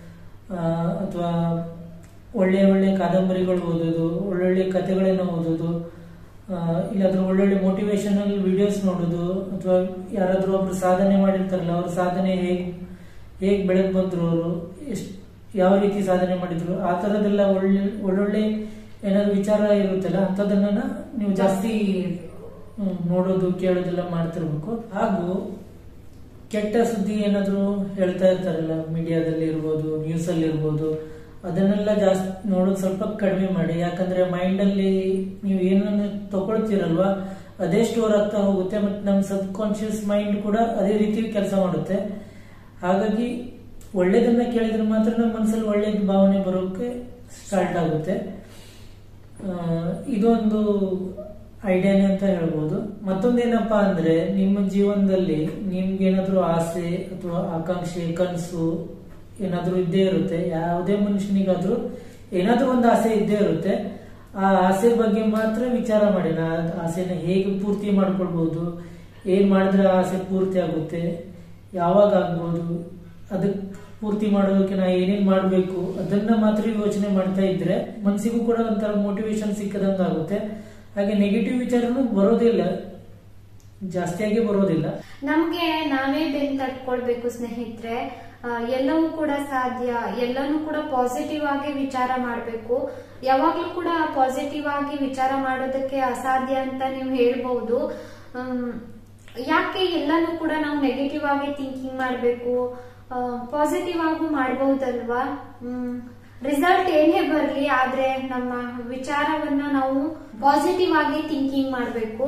ಅಥವಾ ಒಳ್ಳೆ ಒಳ್ಳೆ ಕಾದಂಬರಿಗಳು ಓದೋದು ಒಳ್ಳೊಳ್ಳೆ ಕಥೆಗಳನ್ನ ಓದೋದು ಆ, ಇಲ್ಲಾದ್ರೂ ಒಳ್ಳೊಳ್ಳೆ ಮೋಟಿವೇಶನಲ್ ವಿಡಿಯೋಸ್ ನೋಡೋದು ಅಥವಾ ಯಾರಾದ್ರೂ ಒಬ್ರು ಸಾಧನೆ ಮಾಡಿರ್ತಾರಲ್ಲ ಅವ್ರ ಸಾಧನೆ ಹೇಗ್ ಹೇಗ್ ಬೆಳಗ್ ಬಂದ್ರು ಅವರು ಎಷ್ಟ್ ಯಾವ ರೀತಿ ಸಾಧನೆ ಮಾಡಿದ್ರು ಆ ತರದೆಲ್ಲ ಒಳ್ಳೆ ಒಳ್ಳೊಳ್ಳೆ ಏನಾದ್ರು ವಿಚಾರ ಇರುತ್ತಲ್ಲ ಅಂತದನ್ನ ನೀವು ಜಾಸ್ತಿ ಹ್ಮ್, ನೋಡೋದು ಕೇಳೋದೆಲ್ಲ ಮಾಡ್ತಿರ್ಬೇಕು ಹಾಗೂ ಕೆಟ್ಟ ಸುದ್ದಿ ಏನಾದ್ರು ಹೇಳ್ತಾ ಇರ್ತಾರಲ್ಲ ಮೀಡಿಯಾದಲ್ಲಿ ಇರ್ಬೋದು ನ್ಯೂಸ್ ಅಲ್ಲಿ ಇರ್ಬೋದು ಅದನ್ನೆಲ್ಲ ಜಾಸ್ತಿ ನೋಡೋದು ಸ್ವಲ್ಪ ಕಡಿಮೆ ಮಾಡಿ ಯಾಕಂದ್ರೆ ಮೈಂಡ್ ಅಲ್ಲಿ ನೀವು ಏನನ್ನು ತಗೊಳ್ತೀರಲ್ವಾ ಅದೇ ಸ್ಟೋರ್ ಆಗ್ತಾ ಹೋಗುತ್ತೆ ಮತ್ತೆ ನಮ್ಮ ಸಬ್ ಕಾನ್ಶಿಯಸ್ ಮೈಂಡ್ ಕೂಡ ಅದೇ ರೀತಿ ಕೆಲಸ ಮಾಡುತ್ತೆ ಹಾಗಾಗಿ ಒಳ್ಳೇದನ್ನ ಕೇಳಿದ್ರೆ ಮಾತ್ರ ನಮ್ಮ ಮನಸ್ಸಲ್ಲಿ ಒಳ್ಳೆ ಭಾವನೆ ಬರೋಕೆ ಸ್ಟಾರ್ಟ್ ಆಗುತ್ತೆ ಆ, ಇದೊಂದು ಐಡಿಯಾನೇ ಅಂತ ಹೇಳ್ಬೋದು ಮತ್ತೊಂದೇನಪ್ಪಾ ಅಂದ್ರೆ ನಿಮ್ಮ ಜೀವನದಲ್ಲಿ ನಿಮ್ಗೆ ಏನಾದ್ರೂ ಆಸೆ ಅಥವಾ ಆಕಾಂಕ್ಷೆ ಕನಸು ಏನಾದ್ರೂ ಇದ್ದೇ ಇರುತ್ತೆ ಯಾವುದೇ ಮನುಷ್ಯನಿಗಾದ್ರೂ ಏನಾದ್ರೂ ಒಂದು ಆಸೆ ಇದ್ದೇ ಇರುತ್ತೆ ಆ ಆಸೆ ಬಗ್ಗೆ ಮಾತ್ರ ವಿಚಾರ ಮಾಡಿ ನಾ ಆ ಆಸೆನ ಹೇಗೆ ಪೂರ್ತಿ ಮಾಡ್ಕೊಳ್ಬಹುದು ಏನ್ ಮಾಡಿದ್ರೆ ಆ ಆಸೆ ಪೂರ್ತಿ ಆಗುತ್ತೆ ಯಾವಾಗ ಆಗ್ಬೋದು ಅದಕ್ಕೆ ಪೂರ್ತಿ ಮಾಡೋದಕ್ಕೆ ನಾ ಏನೇನ್ ಮಾಡ್ಬೇಕು ಅದನ್ನ ಮಾತ್ರ ಯೋಚನೆ ಮಾಡ್ತಾ ಇದ್ರೆ ಮನ್ಸಿಗೂ ಕೂಡ ಒಂಥರ ಮೋಟಿವೇಶನ್ ಸಿಕ್ಕದಂಗ ಆಗುತ್ತೆ ಹಾಗೆ ನೆಗೆಟಿವ್ ವಿಚಾರನೂ ಬರೋದಿಲ್ಲ ಜಾಸ್ತಿಯಾಗಿ ಬರೋದಿಲ್ಲ ನಮ್ಗೆ ನಾವೇ ಬೆನ್ ತಟ್ಕೊಳ್ಬೇಕು ಸ್ನೇಹಿತರೆ ಆ, ಎಲ್ಲವೂ ಕೂಡ ಸಾಧ್ಯ ಎಲ್ಲಾನು ಕೂಡ ಪಾಸಿಟಿವ್ ಆಗಿ ವಿಚಾರ ಮಾಡಬೇಕು ಯಾವಾಗ್ಲೂ ಕೂಡ ಪಾಸಿಟಿವ್ ಆಗಿ ವಿಚಾರ ಮಾಡೋದಕ್ಕೆ ಅಸಾಧ್ಯ ಅಂತ ನೀವು ಹೇಳ್ಬಹುದು ಆಮ್, ಯಾಕೆ ಎಲ್ಲಾನು ಕೂಡ ನಾವು ನೆಗೆಟಿವ್ ಆಗಿ ಥಿಂಕಿಂಗ್ ಮಾಡಬೇಕು ಪಾಸಿಟಿವ್ ಆಗು ಮಾಡಬಹುದಲ್ವಾ ರಿಸಲ್ಟ್ ಏನೇ ಬರಲಿ ಆದ್ರೆ ನಮ್ಮ ವಿಚಾರವನ್ನ ನಾವು ಪಾಸಿಟಿವ್ ಆಗಿ ಥಿಂಕಿಂಗ್ ಮಾಡಬೇಕು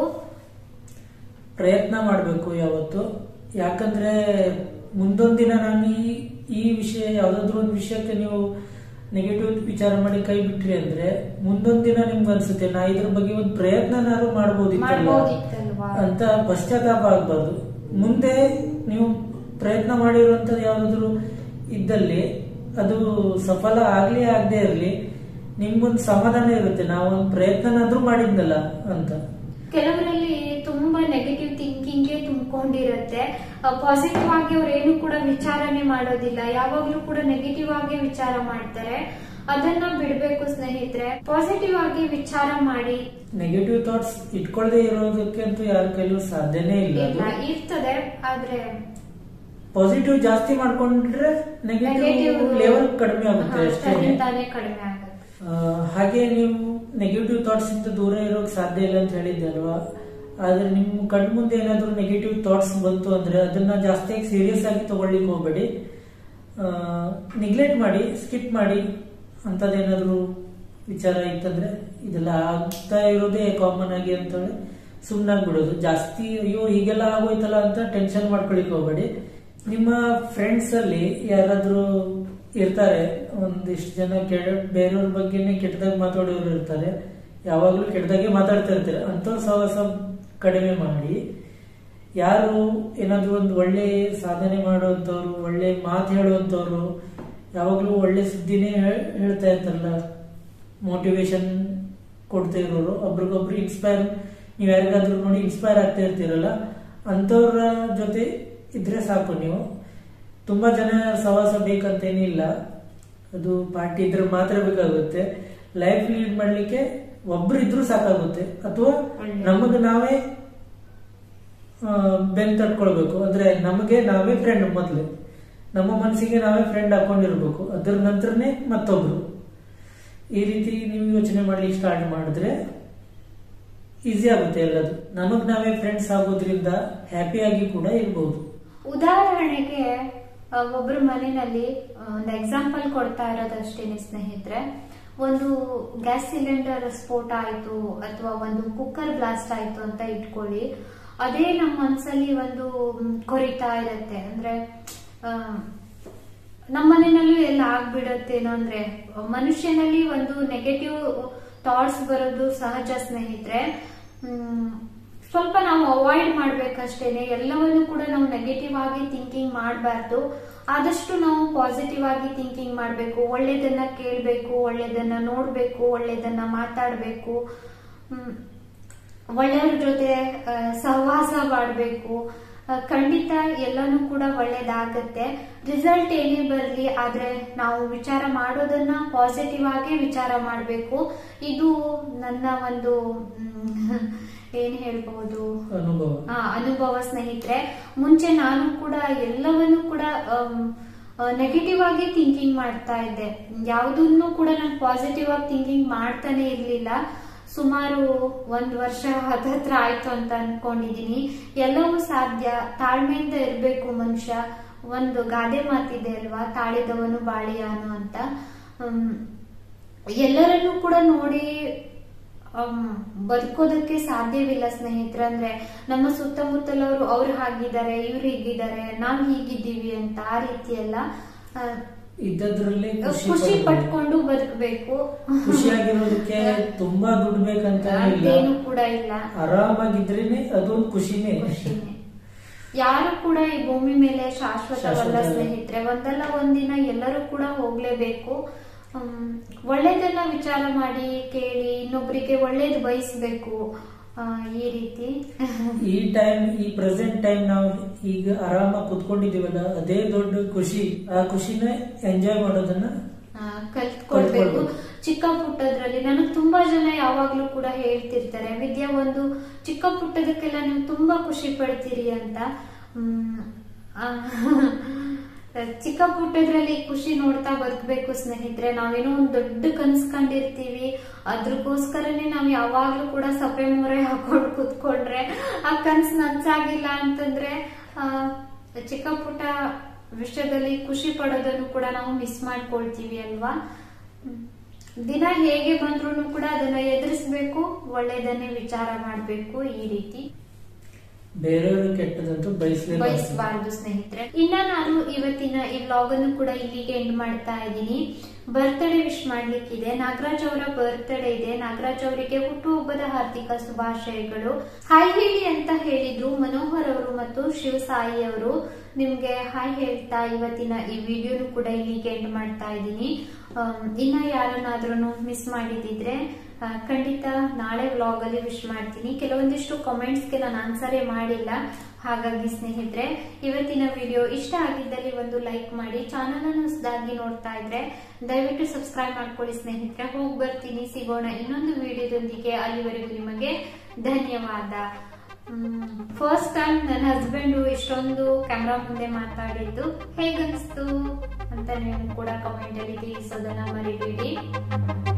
ಪ್ರಯತ್ನ ಮಾಡಬೇಕು ಯಾವತ್ತು ಯಾಕಂದ್ರೆ ಮುಂದೊಂದಿನ ನಾನು ಈ ಈ ವಿಷಯ ಯಾವ್ದಾದ್ರು ಒಂದು ವಿಷಯಕ್ಕೆ ನೀವು ನೆಗೆಟಿವ್ ವಿಚಾರ ಮಾಡಿ ಕೈ ಬಿಟ್ರಿ ಅಂದ್ರೆ ಮುಂದೊಂದಿನ ನಿಮ್ಗೆ ಅನ್ಸುತ್ತೆ ನಾ ಇದ್ರ ಬಗ್ಗೆ ಒಂದು ಪ್ರಯತ್ನನಾದ್ರು ಮಾಡ್ಬೋದಿತ್ತಲ್ಲ ಮಾಡ್ಬೋದಿತ್ತಲ್ವಾ ಅಂತ ಪಶ್ಚಾತ್ತಾಪ ಆಗ್ಬಾರ್ದು ಮುಂದೆ ನೀವು ಪ್ರಯತ್ನ ಮಾಡಿರುವಂತದ್ದು ಯಾವ್ದಾದ್ರು ಇದ್ದಲ್ಲಿ ಅದು ಸಫಲ ಆಗ್ಲಿ ಆಗದೆ ಇರಲಿ ನಿಮ್ಗೊಂದು ಸಮಾಧಾನ ಇರುತ್ತೆ ನಾವು ಒಂದು ಪ್ರಯತ್ನನಾದ್ರೂ ಮಾಡಿದ್ನಲ್ಲ ಅಂತ ಕೆಲವರಲ್ಲಿ ತುಂಬಾ ನೆಗೆಟಿವ್ ಥಿಂಕಿಂಗ್ ತುಂಬಿಕೊಂಡಿರತ್ತೆ ಪಾಸಿಟಿವ್ ಆಗಿ ಅವ್ರು ಏನು ಕೂಡ ವಿಚಾರನೆ ಮಾಡೋದಿಲ್ಲ ಯಾವಾಗ್ಲೂ ಕೂಡ ನೆಗೆಟಿವ್ ಆಗಿ ವಿಚಾರ ಮಾಡ್ತಾರೆ ಅದನ್ನ ಬಿಡ್ಬೇಕು ಸ್ನೇಹಿತರೆ ಪಾಸಿಟಿವ್ ಆಗಿ ವಿಚಾರ ಮಾಡಿ ನೆಗೆಟಿವ್ ಥಾಟ್ಸ್ ಇಟ್ಕೊಳ್ಳದೆ ಇರೋದಕ್ಕೆ ಅಂತೂ ಯಾರ ಕೈಲೂ ಸಾಧ್ಯನೇ ಇಲ್ಲ ಇಲ್ಲ ಇರ್ತದೆ ಆದ್ರೆ ಪಾಸಿಟಿವ್ ಜಾಸ್ತಿ ಮಾಡ್ಕೊಂಡ್ರೆ ನೆಗೆಟಿವ್ ನೆಗೆಟಿವ್ ಲೆವೆಲ್ ಕಡಿಮೆ ಆಗುತ್ತೆ ಅಷ್ಟೇ ತಾನೇ ಕಡಿಮೆ ಆಗುತ್ತೆ ಆ, ಹಾಗೆ ನೀವು ನೆಗೆಟಿವ್ ಥಾಟ್ಸ್ ಇಂದ ದೂರ ಇರೋಕೆ ಸಾಧ್ಯ ಇಲ್ಲ ಅಂತ ಹೇಳಿದ್ದೆ ಅಲ್ವಾ ಆದ್ರೆ ನಿಮ್ಮ ಕಣ್ ಮುಂದೆ ಏನಾದರೂ ನೆಗೆಟಿವ್ ಥಾಟ್ಸ್ ಬಂತು ಅಂದ್ರೆ ಅದನ್ನ ಜಾಸ್ತಿ ಸೀರಿಯಸ್ ಆಗಿ ತಗೊಳ್ಳಿಕ್ಕೆ ಹೋಗ್ಬೇಡಿ ನಿಗ್ಲೆಕ್ಟ್ ಮಾಡಿ ಸ್ಕಿಪ್ ಮಾಡಿ ಅಂಥದ್ದೇನಾದ್ರೂ ವಿಚಾರ ಇತ್ತಂದ್ರೆ ಇದೆಲ್ಲ ಆಗ್ತಾ ಇರೋದೇ ಕಾಮನ್ ಆಗಿ ಅಂತೇಳಿ ಸುಮ್ಮನಾಗಿ ಬಿಡೋದು ಜಾಸ್ತಿ ಅಯ್ಯೋ ಹೀಗೆಲ್ಲ ಆಗೋಯ್ತಲ್ಲ ಅಂತ ಟೆನ್ಷನ್ ಮಾಡ್ಕೊಳಿಕ್ ಹೋಗ್ಬೇಡಿ ನಿಮ್ಮ ಫ್ರೆಂಡ್ಸ್ ಅಲ್ಲಿ ಯಾರಾದ್ರೂ ಇರ್ತಾರೆ ಒಂದಿಷ್ಟು ಜನ ಕೆಡ ಬೇರೆಯವ್ರ ಬಗ್ಗೆನೇ ಕೆಟ್ಟದಾಗ ಮಾತಾಡೋರು ಇರ್ತಾರೆ ಯಾವಾಗ್ಲೂ ಕೆಟ್ಟದಾಗೆ ಮಾತಾಡ್ತಾ ಇರ್ತಾರೆ ಅಂಥವ್ರ ಸಹವಾಸ ಕಡಿಮೆ ಮಾಡಿ ಯಾರು ಏನಾದ್ರು ಒಂದು ಒಳ್ಳೆ ಸಾಧನೆ ಮಾಡುವಂಥವ್ರು ಒಳ್ಳೆ ಮಾತು ಹೇಳುವಂಥವ್ರು ಯಾವಾಗಲೂ ಒಳ್ಳೆ ಸುದ್ದಿನೇ ಹೇಳ್- ಹೇಳ್ತಾ ಇರ್ತಾರಲ್ಲ ಮೋಟಿವೇಶನ್ ಕೊಡ್ತಾ ಇರೋರು ಒಬ್ರಿಗೊಬ್ರು ಇನ್ಸ್ಪೈರ್ ನೀವು ಯಾರಿಗಾದ್ರೂ ನೋಡಿ ಇನ್ಸ್ಪೈರ್ ಆಗ್ತಾ ಇರ್ತೀರಲ್ಲ ಅಂಥವ್ರ ಜೊತೆ ಇದ್ರೆ ಸಾಕು ನೀವು ತುಂಬಾ ಜನ ಸಹವಾಸ ಬೇಕಂತೇನಿಲ್ಲ ಅದು ಪಾರ್ಟಿ ಇದ್ರೆ ಮಾತ್ರ ಬೇಕಾಗುತ್ತೆ ಲೈಫ್ ಲೀಡ್ ಮಾಡ್ಲಿಕ್ಕೆ ಒಬ್ರು ಇದ್ರೂ ಸಾಕಾಗುತ್ತೆ ಅಥವಾ ಒಳ್ಳೆ. ನಮಗೆ ನಾವೇ ಆ, ಬೆನ್ ತಟ್ಕೊಳ್ಬೇಕು ಅಂದ್ರೆ ನಮಗೆ ನಾವೇ ಫ್ರೆಂಡ್ ಮೊದ್ಲು ನಮ್ಮ ಮನಸ್ಸಿಗೆ ನಾವೇ ಫ್ರೆಂಡ್ ಹಾಕೊಂಡಿರ್ಬೇಕು ಅದರ ನಂತರನೇ ಮತ್ತೊಬ್ರು ಈ ರೀತಿ ನೀವು ಯೋಚನೆ ಮಾಡ್ಲಿಕ್ಕೆ ಸ್ಟಾರ್ಟ್ ಮಾಡಿದ್ರೆ ಈಸಿ ಆಗುತ್ತೆ ಎಲ್ಲದು ನಮಗ್ ನಾವೇ ಫ್ರೆಂಡ್ಸ್ ಆಗೋದ್ರಿಂದ ಹ್ಯಾಪಿಯಾಗಿ ಕೂಡ ಇರ್ಬೋದು ಉದಾಹರಣೆಗೆ ಆ, ಒಬ್ರ ಮನೆಯಲ್ಲಿ ಆ, ಒಂದು ಎಕ್ಸಾಂಪಲ್ ಕೊಡ್ತಾ ಇರೋದಷ್ಟೇನೆ ಸ್ನೇಹಿತರೆ ಒಂದು ಗ್ಯಾಸ್ ಸಿಲಿಂಡರ್ ಸ್ಫೋಟ ಆಯ್ತು ಅಥವಾ ಒಂದು ಕುಕ್ಕರ್ ಬ್ಲಾಸ್ಟ್ ಆಯ್ತು ಅಂತ ಇಟ್ಕೊಳ್ಳಿ ಅದೇ ನಮ್ಮ ಮನ್ಸಲ್ಲಿ ಒಂದು ಮ್, ಕೊರಿತಾ ಇರತ್ತೆ ಅಂದ್ರೆ ಆ, ನಮ್ಮ ಮನೆಯಲ್ಲೂ ಎಲ್ಲ ಆಗ್ಬಿಡತ್ತೇನೋ ಅಂದ್ರೆ ಮನುಷ್ಯನಲ್ಲಿ ಒಂದು ನೆಗೆಟಿವ್ ಥಾಟ್ಸ್ ಬರೋದು ಸಹಜ ಸ್ನೇಹಿತರೆ ಹ್ಮ್, ಸ್ವಲ್ಪ ನಾವು ಅವಾಯ್ಡ್ ಮಾಡ್ಬೇಕಷ್ಟೇನೆ ಎಲ್ಲವನ್ನು ಕೂಡ ನಾವು ನೆಗೆಟಿವ್ ಆಗಿ ಥಿಂಕಿಂಗ್ ಮಾಡಬಾರ್ದು ಆದಷ್ಟು ನಾವು ಪಾಸಿಟಿವ್ ಆಗಿ ಥಿಂಕಿಂಗ್ ಮಾಡಬೇಕು ಒಳ್ಳೇದನ್ನ ಕೇಳಬೇಕು ಒಳ್ಳೇದನ್ನ ನೋಡ್ಬೇಕು ಒಳ್ಳೇದನ್ನ ಮಾತಾಡಬೇಕು ಒಳ್ಳೆಯವ್ರ ಜೊತೆ ಆ, ಸಹವಾಸ ಮಾಡಬೇಕು ಖಂಡಿತ ಎಲ್ಲಾನು ಕೂಡ ಒಳ್ಳೇದಾಗತ್ತೆ ರಿಸಲ್ಟ್ ಏನೇ ಬರಲಿ ಆದ್ರೆ ನಾವು ವಿಚಾರ ಮಾಡೋದನ್ನ ಪಾಸಿಟಿವ್ ಆಗಿ ವಿಚಾರ ಮಾಡಬೇಕು ಇದು ನನ್ನ ಒಂದು ಮ್, ಏನ್ ಹೇಳ್ಬಹುದು ಅನುಭವ ಆ, ಅನುಭವ ಸ್ನೇಹಿತರೆ ಮುಂಚೆ ನಾನು ಕೂಡ ಎಲ್ಲವನ್ನು ಕೂಡ ನೆಗೆಟಿವ್ ಆಗಿ ಥಿಂಕಿಂಗ್ ಮಾಡ್ತಾ ಇದ್ದೆ ಯಾವುದನ್ನು ಕೂಡ ನಾನು ಪಾಸಿಟಿವ್ ಆಗಿ ಥಿಂಕಿಂಗ್ ಮಾಡ್ತಾನೆ ಇರ್ಲಿಲ್ಲ ಸುಮಾರು ಒಂದ್ ವರ್ಷ ಹತ್ತತ್ರ ಆಯ್ತು ಅಂತ ಅನ್ಕೊಂಡಿದೀನಿ ಎಲ್ಲವೂ ಸಾಧ್ಯ ತಾಳ್ಮೆಯಿಂದ ಇರ್ಬೇಕು ಮನುಷ್ಯ ಒಂದು ಗಾದೆ ಮಾತಿದೆ ಅಲ್ವಾ ತಾಳಿದವನು ಬಾಳಿಯಾನು ಅಂತ ಹ್ಮ್, ಎಲ್ಲರನ್ನೂ ಕೂಡ ನೋಡಿ ಅಮ್, ಬದುಕೋದಕ್ಕೆ ಸಾಧ್ಯವಿಲ್ಲ ಸ್ನೇಹಿತರೆ ಅಂದ್ರೆ ನಮ್ಮ ಸುತ್ತಮುತ್ತಲವರು ಅವ್ರು ಹಾಗಿದ್ದಾರೆ ಇವ್ರು ಹೀಗಿದ್ದಾರೆ ನಾವ್ ಹೀಗಿದ್ದೀವಿ ಅಂತ ಆ ರೀತಿ ಎಲ್ಲ ಆ, ಇದ್ದದ್ರಲ್ಲಿ ಖುಷಿ ಖುಷಿ ಪಡ್ಬೇಕು. ಪಟ್ಕೊಂಡು ಬದುಕಬೇಕು ಖುಷಿಯಾಗಿರೋದಕ್ಕೆ ತುಂಬಾ ದುಡ್ಡು ಬೇಕಂತ ಇಲ್ಲ ಅದೇನು ಕೂಡ ಇಲ್ಲ ಆರಾಮಾಗಿದ್ರೇನೆ ಅದೊಂದು ಖುಷಿನೇ ಖುಷಿನೇ ಯಾರು ಕೂಡ ಈ ಭೂಮಿ ಮೇಲೆ ಶಾಶ್ವತವಲ್ಲ ಶಾಶ್ವತ ಅಲ್ಲ. ಸ್ನೇಹಿತರೆ ಒಂದಲ್ಲ ಒಂದಿನ ಎಲ್ಲರೂ ಕೂಡ ಹೋಗ್ಲೇಬೇಕು ಹ್ಮ್, ಒಳ್ಳೇದನ್ನ ವಿಚಾರ ಮಾಡಿ ಕೇಳಿ ಇನ್ನೊಬ್ರಿಗೆ ಒಳ್ಳೇದು ಬಯಸ್ಬೇಕು ಆ, ಈ ರೀತಿ ಈ ಟೈಮ್ ಈ ಪ್ರೆಸೆಂಟ್ ಟೈಮ್ ನಾವು ಈಗ ಆರಾಮಾಗಿ ಕುತ್ಕೊಂಡಿದೀವಲ್ಲ ಅದೇ ದೊಡ್ಡ ಖುಷಿ ಆ ಖುಷಿನ ಎಂಜಾಯ್ ಮಾಡೋದನ್ನ ಆ, ಕಲ್ತ್ಕೊಳ್ಬೇಕು ಕಲ್ತ್ಕೊಳ್ಬೇಕು. ಚಿಕ್ಕ ಪುಟ್ಟದ್ರಲ್ಲಿ ನನಗೆ ತುಂಬಾ ಜನ ಯಾವಾಗ್ಲೂ ಕೂಡ ಹೇಳ್ತಿರ್ತಾರೆ ವಿದ್ಯಾ ಒಂದು ಚಿಕ್ಕ ಪುಟ್ಟದಕ್ಕೆಲ್ಲ ನೀವು ತುಂಬಾ ಖುಷಿ ಪಡ್ತೀರಿ ಅಂತ ಹ್ಮ್, ಆ, ಚಿಕ್ಕ ಪುಟ್ಟದ್ರಲ್ಲಿ ಖುಷಿ ನೋಡ್ತಾ ಬದುಕಬೇಕು ಸ್ನೇಹಿತರೆ ನಾವೇನೋ ಒಂದ್ ದೊಡ್ಡ ಕನ್ಸ್ ಕಂಡಿರ್ತೀವಿ ಅದ್ರಗೋಸ್ಕರನೇ ನಾವ್ ಯಾವಾಗ್ಲೂ ಕೂಡ ಸಪೆ ಮೊರೆ ಹಾಕೊಂಡು ಕುತ್ಕೊಂಡ್ರೆ ಆ ಕನ್ಸ್ ನನ್ಸಾಗಿಲ್ಲ ಅಂತಂದ್ರೆ ಆ, ಚಿಕ್ಕ ಪುಟ್ಟ ವಿಷಯದಲ್ಲಿ ಖುಷಿ ಪಡೋದನ್ನು ಕೂಡ ನಾವು ಮಿಸ್ ಮಾಡ್ಕೊಳ್ತೀವಿ ಅಲ್ವಾ ಹ್ಮ್. ದಿನ ಹೇಗೆ ಬಂದ್ರು ಕೂಡ ಅದನ್ನ ಎದುರಿಸ್ಬೇಕು ಒಳ್ಳೇದನ್ನೇ ವಿಚಾರ ಮಾಡ್ಬೇಕು ಈ ರೀತಿ ಬೇರೆಯವರು ಕೆಟ್ಟದಂತೂ ಬಯಸಲೇಬಾರ್ದು ಬಯಸಬಾರದು ಸ್ನೇಹಿತರೆ ಇನ್ನ ನಾನು ಇವತ್ತಿನ ಈ ವ್ಲಾಗ್ ಅನ್ನು ಕೂಡ ಇಲ್ಲಿಗೆ ಎಂಡ್ ಮಾಡ್ತಾ ಇದ್ದೀನಿ ಬರ್ತ್ಡೇ ವಿಶ್ ಮಾಡ್ಲಿಕ್ಕಿದೆ ನಾಗರಾಜ್ ಅವರ ಬರ್ತ್ಡೇ ಇದೆ ನಾಗರಾಜ್ ಅವರಿಗೆ ಹುಟ್ಟುಹಬ್ಬದ ಹಾರ್ದಿಕ ಶುಭಾಶಯಗಳು ಹಾಯ್ ಹೇಳಿ ಅಂತ ಹೇಳಿದ್ರು ಮನೋಹರ್ ಅವರು ಮತ್ತು ಶಿವಸಾಯಿ ಅವರು ನಿಮ್ಗೆ ಹಾಯ್ ಹೇಳ್ತಾ ಇವತ್ತಿನ ಈ ವಿಡಿಯೋನು ಕೂಡ ಇಲ್ಲಿಗೆ ಎಂಡ್ ಮಾಡ್ತಾ ಇದ್ದೀನಿ ಆಮ್, ಇನ್ನ ಯಾರನ್ನಾದ್ರೂ ಮಿಸ್ ಮಾಡಿದಿದ್ರೆ ಆ, ಖಂಡಿತ ನಾಳೆ ವ್ಲಾಗ್ ಅಲ್ಲಿ ವಿಶ್ ಮಾಡ್ತೀನಿ ಕೆಲವೊಂದಿಷ್ಟು ಕಾಮೆಂಟ್ಸ್ ಗೆ ನಾನು ಆನ್ಸರೇ ಮಾಡಿಲ್ಲ ಹಾಗಾಗಿ ಸ್ನೇಹಿತರೆ ಇವತ್ತಿನ ವಿಡಿಯೋ ಇಷ್ಟ ಆಗಿದ್ದಲ್ಲಿ ಒಂದು ಲೈಕ್ ಮಾಡಿ ಚಾನಲ್ ಅನ್ನು ಹೊಸದಾಗಿ ನೋಡ್ತಾ ಇದ್ರೆ ದಯವಿಟ್ಟು ಸಬ್ಸ್ಕ್ರೈಬ್ ಮಾಡ್ಕೊಳ್ಳಿ ಸ್ನೇಹಿತರೆ ಹೋಗಿ ಬರ್ತೀನಿ ಸಿಗೋಣ ಇನ್ನೊಂದು ವಿಡಿಯೋದೊಂದಿಗೆ ಅಲ್ಲಿವರೆಗೂ ನಿಮಗೆ ಧನ್ಯವಾದ ಫಸ್ಟ್ ಟೈಮ್ ನನ್ನ ಹಸ್ಬೆಂಡ್ ಇಷ್ಟೊಂದು ಕ್ಯಾಮ್ರಾ ಮುಂದೆ ಮಾತಾಡಿದ್ದು ಹೇಗನ್ಸ್ತು ಅಂತ ನೀವು ಕೂಡ ಕಮೆಂಟ್ ಅಲ್ಲಿ ತಿಳಿಸೋದನ್ನ ಮರಿಬೇಡಿ